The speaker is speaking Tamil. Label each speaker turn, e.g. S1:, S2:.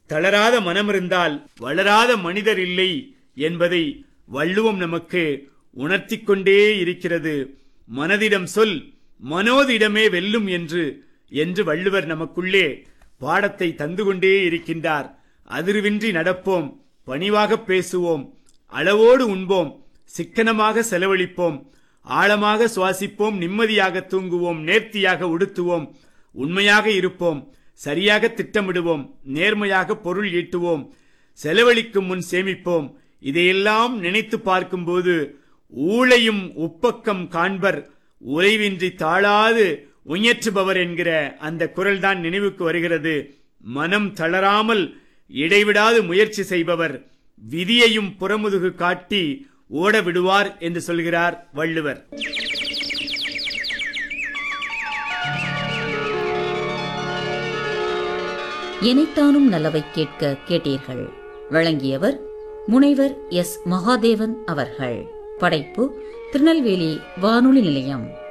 S1: தளராத மனம் இருந்தால் வளராத மனிதர் இல்லை என்பதை வள்ளுவம் நமக்கு உணர்த்திக் கொண்டே இருக்கிறது மனதிடம் சொல் மனோதிடமே வெல்லும் என்று என்று வள்ளுவர் நமக்குள்ளே பாடத்தை தந்து கொண்டே இருக்கின்றார் அதிர்வின்றி நடப்போம் பணிவாக பேசுவோம் அளவோடு உண்போம் சிக்கனமாக செலவழிப்போம் ஆழமாக சுவாசிப்போம் நிம்மதியாக தூங்குவோம் நேர்த்தியாக உடுத்துவோம் உண்மையாக இருப்போம் சரியாக திட்டமிடுவோம் நேர்மையாக பொருள் ஈட்டுவோம் செலவழிக்கும் முன் சேமிப்போம் இதையெல்லாம் நினைத்து பார்க்கும்போது ஊழையும் உப்பக்கம் காண்பர் உறைவின்றி தாழாது உயற்றுபவர் என்கிற அந்த குரல்தான் நினைவுக்கு வருகிறது மனம் தளராமல் இடைவிடாது முயற்சி செய்பவர் விதியையும் புறமுதுகு காட்டி ஓட விடுவார் என்று சொல்கிறார் வள்ளுவர்
S2: இணைத்தானும் நல்லவை கேட்க கேட்டீர்கள் வழங்கியவர் முனைவர் எஸ் மகாதேவன் அவர்கள் படைப்பு திருநெல்வேலி வானொலி நிலையம்